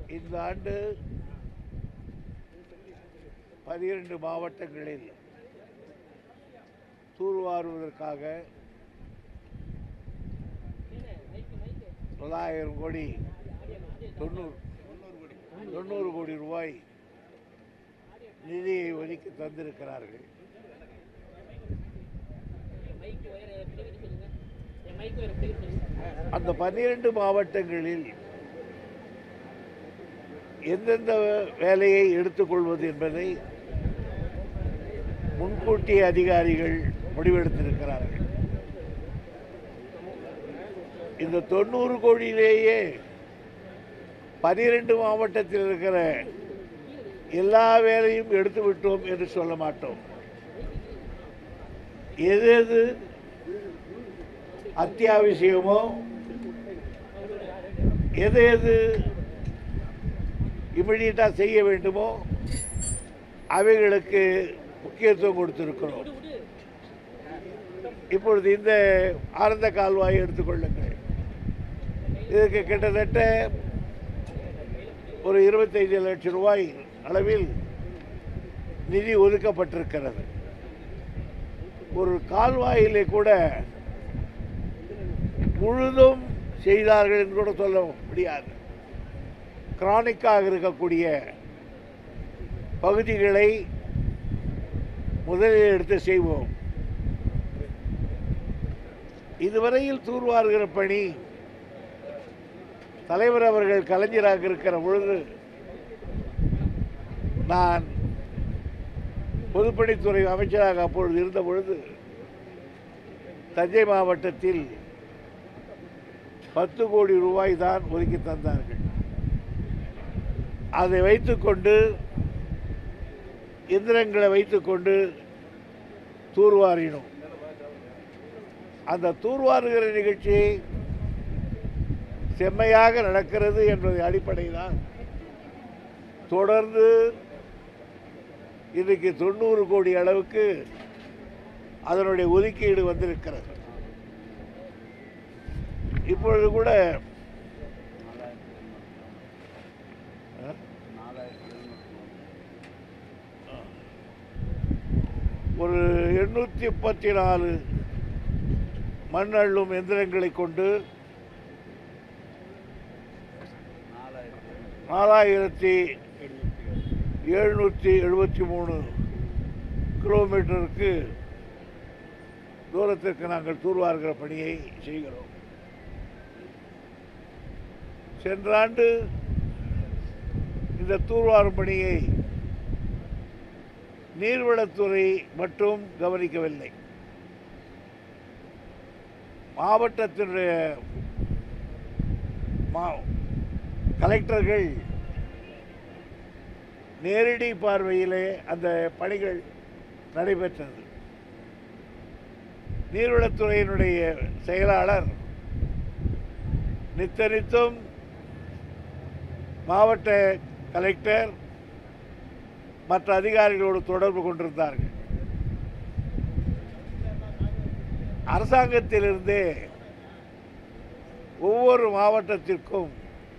இந்த ஆண்டு பனிரெண்டு மாவட்டங்களில் தூர்வாருவதற்காக தொள்ளாயிரம் கோடி தொண்ணூறு தொண்ணூறு கோடி ரூபாய் நிதியை ஒதுக்கி தந்திருக்கிறார்கள் அந்த பன்னிரண்டு மாவட்டங்களில் எந்தெந்த வேலையை எடுத்துக்கொள்வது என்பதை முன்கூட்டிய அதிகாரிகள் முடிவெடுத்திருக்கிறார்கள் இந்த தொண்ணூறு கோடியிலேயே பனிரெண்டு மாவட்டத்தில் இருக்கிற எல்லா வேலையும் எடுத்து விட்டோம் என்று சொல்ல மாட்டோம் எது எது அத்தியாவசியமோ எது எது இமிடியட்டாக செய்ய வேண்டுமோ அவைகளுக்கு முக்கியத்துவம் கொடுத்திருக்கிறோம் இப்பொழுது இந்த ஆனந்த கால்வாயை எடுத்துக்கொள்ளுங்கள் இதுக்கு கிட்டத்தட்ட ஒரு இருபத்தைந்து லட்சம் ரூபாய் அளவில் நிதி ஒதுக்கப்பட்டிருக்கிறது ஒரு கால்வாயிலே கூட முழுதும் செய்தார்கள் என்று கூட சொல்ல முடியாது கிரானிக்காக இருக்கக்கூடிய பகுதிகளை முதலில் எடுத்து செய்வோம் இதுவரையில் தூர்வாருகிற பணி தலைவர் அவர்கள் கலைஞராக இருக்கிற பொழுது நான் பொதுப்பணித்துறை அமைச்சராக அப்பொழுது இருந்த பொழுது தஞ்சை மாவட்டத்தில் பத்து கோடி ரூபாய் தான் ஒதுக்கி தந்தார்கள் அதை வைத்துக்கொண்டு எந்திரங்களை வைத்துக்கொண்டு தூர்வாரினோம் அந்த தூர்வாருகிற நிகழ்ச்சி செம்மையாக நடக்கிறது என்பதை அடிப்படையில் தொடர்ந்து இன்றைக்கு தொண்ணூறு கோடி அளவுக்கு அதனுடைய ஒதுக்கீடு வந்திருக்கிறது இப்பொழுது கூட அஹ், ஒரு எண்ணூற்றி முப்பத்தி நாலு மண் அள்ளும் எந்திரங்களை கொண்டு நாலாயிரத்தி எழுநூற்றி எழுபத்தி மூணு கிலோமீட்டருக்கு தூரத்திற்கு நாங்கள் தூர்வாருகிற பணியை செய்கிறோம் சென்ற ஆண்டு இந்த தூர்வாரும் பணியை நீர்வளத்துறை மட்டும் கவனிக்கவில்லை மாவட்டத்தினுடைய மா கலெக்டர்கள் நேரடி பார்வையிலே அந்த பணிகள் நடைபெற்றது நீர்வளத்துறையினுடைய செயலாளர் நித்தனித்தும் மாவட்ட கலெக்டர் மற்ற அதிகாரிகளோடு தொடர்பு கொண்டிருந்தார்கள் அரசாங்கத்திலிருந்தே ஒவ்வொரு மாவட்டத்திற்கும்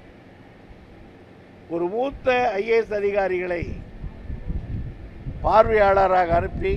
ஒரு மூத்த ஐஏஎஸ் அதிகாரிகளை பார்வையாளராக அனுப்பி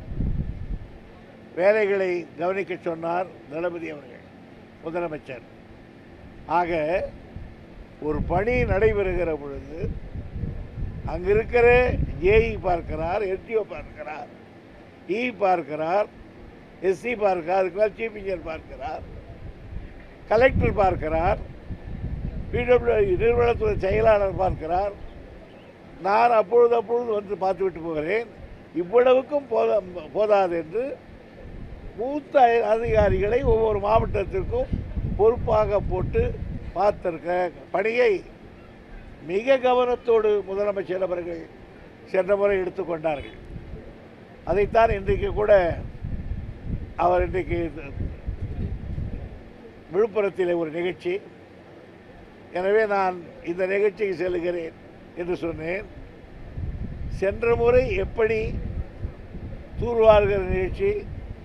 வேலைகளை கவனிக்க சொன்னார் தளபதி அவர்கள் முதலமைச்சர் ஆக ஒரு பணி நடைபெறுகிற பொழுது அங்க இருக்கிற ஏஇ பார்க்கிறார் எஸ்டிஓ பார்க்கிறார் இ பார்க்கிறார் எஸ்சி பார்க்கிறார் அதுக்கு மேல் சீஃப் இன்ஜினியர் பார்க்கிறார் கலெக்டர் பார்க்கிறார் பிடபிள்யூ நிறுவனத்துறை செயலாளர் பார்க்கிறார் நான் அப்பொழுது அப்பொழுது வந்து பார்த்துவிட்டு போகிறேன் இவ்வளவுக்கும் போத போதாது என்று மூத்த அதிகாரிகளை ஒவ்வொரு மாவட்டத்திற்கும் பொறுப்பாக போட்டு பார்த்திருக்க பணியை மிக கவனத்தோடு முதலமைச்சர் அவர்கள் சென்ற முறை எடுத்துக்கொண்டார்கள் அதைத்தான் இன்றைக்கு கூட அவர் இன்றைக்கு விழுப்புரத்திலே ஒரு நிகழ்ச்சி எனவே நான் இந்த நிகழ்ச்சிக்கு செல்கிறேன் என்று சொன்னேன் சென்ற முறை எப்படி தூர்வாருகிற நிகழ்ச்சி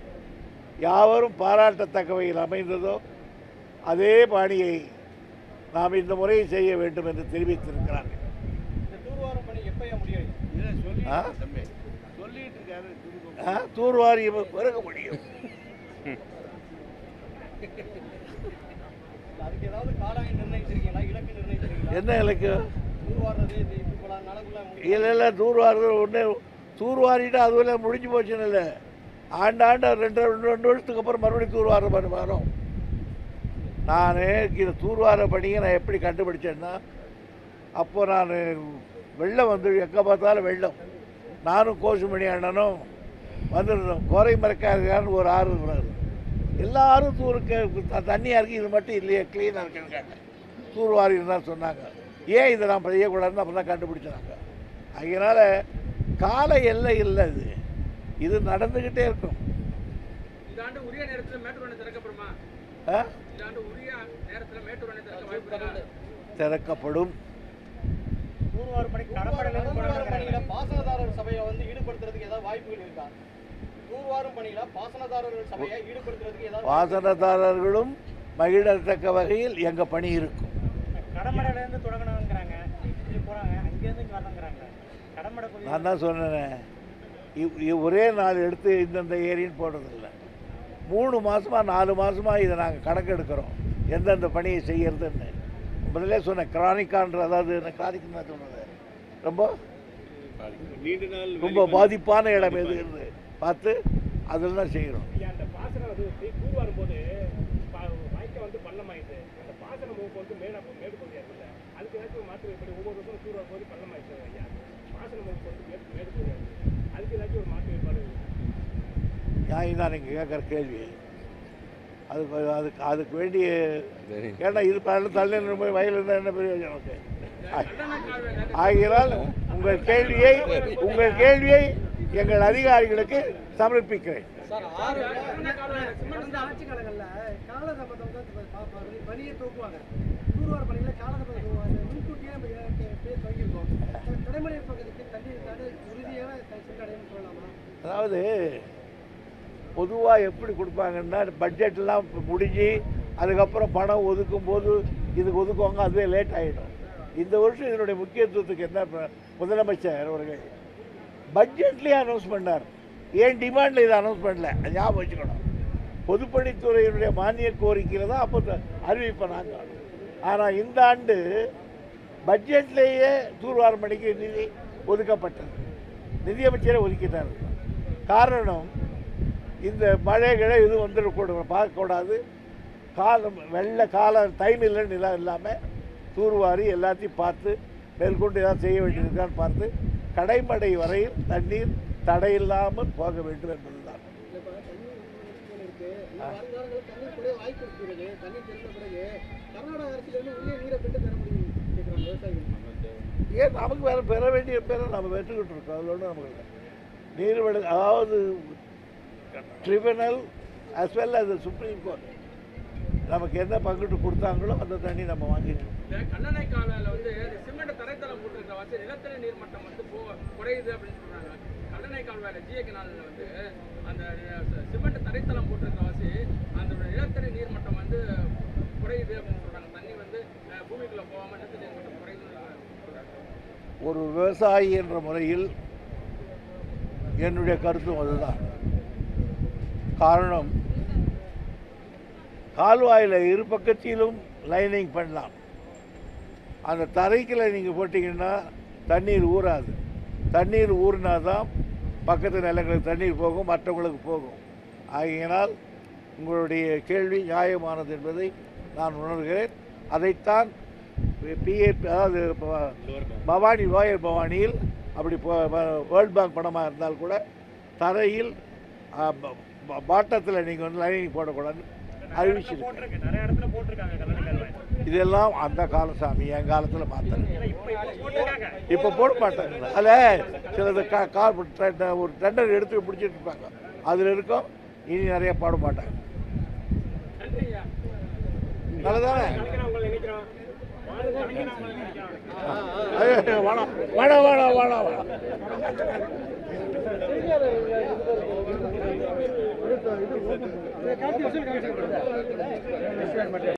யாவரும் பாராட்டத்தக்க வகையில் அமைந்ததோ அதே பாணியை நாம் இந்த முறையை செய்ய வேண்டும் என்று தெரிவித்திருக்கிறார்கள் இந்த தூர்வாரும் பணி எப்பயா முடியும் ஆ? ஆ, தூர்வாரி பிறகு முடியும் அதுக்கு ஏதாவது காலாயம் நிர்ணயிச்சிருக்கீங்களா இலக்கு நிர்ணயிச்சிருக்கீங்களா என்ன இலக்கு தூர்வாடுறது இது இப்போ நாளுக்குள்ள இல்லை இல்லை தூர்வாரி ஒன்று தூர்வாரிட்டு அதுவரை முடிஞ்சு போச்சுன்னு இல்லை ஆண்டாண்டு ரெண்டு ரெண்டு ரெண்டு வருஷத்துக்கு அப்புறம் மறுபடியும் தூர்வார பணி வரும் நான் இந்த தூர்வார பணியை நான் எப்படி கண்டுபிடிச்சேன்னா அப்போ நான் வெள்ளம் வந்து எங்கே பார்த்தாலும் வெள்ளம் நானும் கோசுமணி அண்ணனும் வந்துருந்தோம் கோரை மரக்காரன்னு ஒரு ஆறு இருக்கிறாரு எல்லாரும் தூருக்கு தண்ணியாக இருக்குது இது மட்டும் இல்லையே க்ளீனாக இருக்குன்னு கேட்டேன் தூர்வாரி தான் சொன்னாங்க ஏன் இதை நான் செய்யக்கூடாதுன்னு அப்போ தான் கண்டுபிடிச்சாங்க அதனால் கால எல்லை இல்லை இது இது நடந்துக்கிட்டே இருக்கும் இந்த ஆண்டு உரிய நேரத்தில் மேட்டூர் அணை திறக்கப்படுமா ஆ? இந்த ஆண்டு உரிய நேரத்தில் மேட்டூர் அணை திறக்க வாய்ப்பு இருக்கா? திறக்கப்படும் தூர்வார் பணிக்கு தூர்வாரும் பணியில பாசனதாரர் சபையை வந்து ஈடுபடுத்துறதுக்கு ஏதாவது வாய்ப்புகள் இருக்கா தூர்வாரும் பணியில பாசனதாரர்கள் சபையை ஈடுபடுத்துறதுக்கு ஏதாவது வாசனதாரர்களும் மகிழத்தக்க வகையில் எங்கள் பணி இருக்கும் கடமடையிலேருந்து தொடங்கணுங்கிறாங்க இப்படி போகிறாங்க அங்கேருந்து இங்கே வரணுங்கிறாங்க கடமடை நான் தான் சொன்னேன் இவ்- இவ் ஒரே நாள் எடுத்து இந்தந்த ஏரின்னு போடுறதில்ல மூணு மாதமா நாலு மாதமா இதை நாங்கள் கணக்கெடுக்கிறோம் எந்தெந்த பணியை செய்யறதுன்னு முதல்ல சொன்னேன் கிரானிக்கான்ற அதாவது என்ன கிரானிக் நான் சொன்னது ரொம்ப ரொம்ப பாதிப்பான இடம் எதுன்னு பார்த்து அதில் தான் செய்கிறோம் அந்த பாசனம் வந்து தூர் வரும்போது வாய்க்க வந்து பள்ளமாயிட்டு அந்த பாசன மூக்கு வந்து மேல மேடு பகுதியாக இருக்குல்ல அதுக்கு ஏதாச்சும் மாற்று இப்படி ஒவ்வொரு வருஷம் தூர் வரும்போது பள்ளமாயிட்டு ஐயா பாசன மூக்கு வந்து மேடு மேடு பகுதியாக இருக்கு அதுக்கு ஏதாச்சும் ஒரு மாற்று ஏற்பாடு நியாயம் தான் நீங்கள் கேட்குற கேள்வி அதுக்கு அதுக்கு அதுக்கு வேண்டிய ஏன்னா இது பல தள்ளி போய் வயலில் இருந்தால் என்ன பிரயோஜனம் நமக்கு ஆகையால் உங்கள் கேள்வியை உங்கள் கேள்வியை எங்கள் அதிகாரிகளுக்கு சமர்ப்பிக்கிறேன் சார் ஆறு கடந்த ஆட்சி காலங்களில் காலதாமதம் தான் ப- ப- ப- பணியை தூக்குவாங்க தூர்வார பணியில் காலதாமதம் தூக்குவாங்க முன்கூட்டியே நம்ம ஏ- பே- பேர் தொடங்கியிருக்கோம் கடைமடை பகுதிக்கு தண்ணி இருக்காது உறுதியாக த- சென்றடையணும்னு சொல்லலாமா அதாவது பொதுவாக எப்படி கொடுப்பாங்கன்னா பட்ஜெட்லாம் முடிஞ்சு அதுக்கப்புறம் பணம் ஒதுக்கும் போது இதுக்கு ஒதுக்குவாங்க அதுவே லேட் ஆகிடும் இந்த வருஷம் இதனுடைய முக்கியத்துவத்துக்கு என்ன ப- முதலமைச்சர் அவர்கள் பட்ஜெட்லேயே அனௌன்ஸ் பண்ணார் ஏன் டிமாண்டில் இதை அனௌன்ஸ் பண்ணல அது ஞாபகம் வச்சுக்கணும் பொதுப்பணித்துறையினுடைய மானிய கோரிக்கையில் தான் அப்போ த- அறிவிப்பனாங்க ஆனால் இந்த ஆண்டு பட்ஜெட்லேயே தூர்வார மணிக்கு நிதி ஒதுக்கப்பட்டது நிதியமைச்சரே ஒதுக்கிட்டார் காரணம் இந்த மழைகளை எதுவும் வந்துடக்கூடாது பார்க்கக்கூடாது காலம் வெள்ள காலம் டைம் இல்லை நிலா இல்லாமல் தூர்வாரி எல்லாத்தையும் பார்த்து மேற்கொண்டு ஏதாவது செய்ய வேண்டியிருக்கான்னு பார்த்து கடைமடை வரையில் தண்ணீர் தடையில்லாமல் போக வேண்டும் என்பதுதான் இப்போ தண்ணீர் இருக்கு இன்னும் வருங்காலங்களில் தண்ணீர் கூட வாய்ப்பு இருக்கிறது தண்ணீர் தெரிந்த பிறகு கர்நாடக அரசிலிருந்து உரிய நீரை பெற்று தர முடியும் கேட்குறாங்க விவசாயிகள் ஏன் நமக்கு வேறு பெற வேண்டிய பேரை நம்ம பெற்றுக்கிட்டு இருக்கோம் அதில் ஒன்றும் நமக்கு இல்லை நீர்வழி அதாவது tribunal as well as supreme court நமக்கு என்ன பங்கிட்டு கொடுத்தாங்களோ அந்த தண்ணி நம்ம வாங்கிட்டு இருக்கோம். இந்த கண்ணனை காலையில் வந்து இந்த சிமெண்ட் தரைத்தளம் போட்டிருக்க வாசி நிலத்தடி நீர் மட்டம் வந்து போ குறையுது அப்படின்னு சொல்றாங்க கண்ணனை கால்வாயில் ஜிஏ கனாலில் வந்து அந்த அஹ், சிமெண்ட் தரைத்தளம் போட்டிருக்க வாசி அந்த நிலத்தடி நீர் மட்டம் வந்து குறையுது அப்படின்னு சொல்றாங்க தண்ணி வந்து அஹ், பூமிக்குள்ள போகாம நிலத்தடி நீர் மட்டம் குறையுதுன்னு சொல்றாங்க ஒரு விவசாயி என்ற முறையில் என்னுடைய கருத்தும் அதுதான் காரணம் கால்வாயில் இரு பக்கத்திலும் லைனிங் பண்ணலாம் அந்த தரைக்கில் நீங்கள் போட்டிங்கன்னா தண்ணீர் ஊறாது தண்ணீர் ஊறினா தான் பக்கத்து நிலங்களுக்கு தண்ணீர் போகும் மற்றவங்களுக்கு போகும் ஆகையினால் உங்களுடைய கேள்வி நியாயமானது என்பதை நான் உணர்கிறேன் அதைத்தான் பிஏ அதாவது ப- பவானி லோயர் பவானியில் அப்படி வேர்ல்ட் பேங்க் பணமாக இருந்தால் கூட தரையில் பாட்டத்தில் நீங்கள் வந்து லைனிங் போடக்கூடாதுன்னு அறிவிச்சிருக்கேன் போட்டிருக்கு நிறைய இடத்துல போட்டிருக்காங்க கல்லணை கால்வாய் இதெல்லாம் அந்த கால சாமி என் காலத்தில் மாற்றல இப்போ இப்போ போட்டிருக்காங்க இப்போ போட மாட்டாங்க அதில் சிலது கா கார் ட- ஒரு டெண்டர் எடுத்து பிடிச்சிட்டு இருப்பாங்க அதில் இருக்கும் இனி நிறைய பாட மாட்டாங்க நன்றி ஐயா நல்லதானே நினைக்கிறோம் உங்களை நினைக்கிறோம் வாழ்க நினைக்கிறோம் உங்களை நினைக்கிறோம் ஐயோ, வேணாம் வேணாம் வேணாம் வேணாம் வேணாம் கார்த்தி வருஷம் காமிச்சிருக்கோம்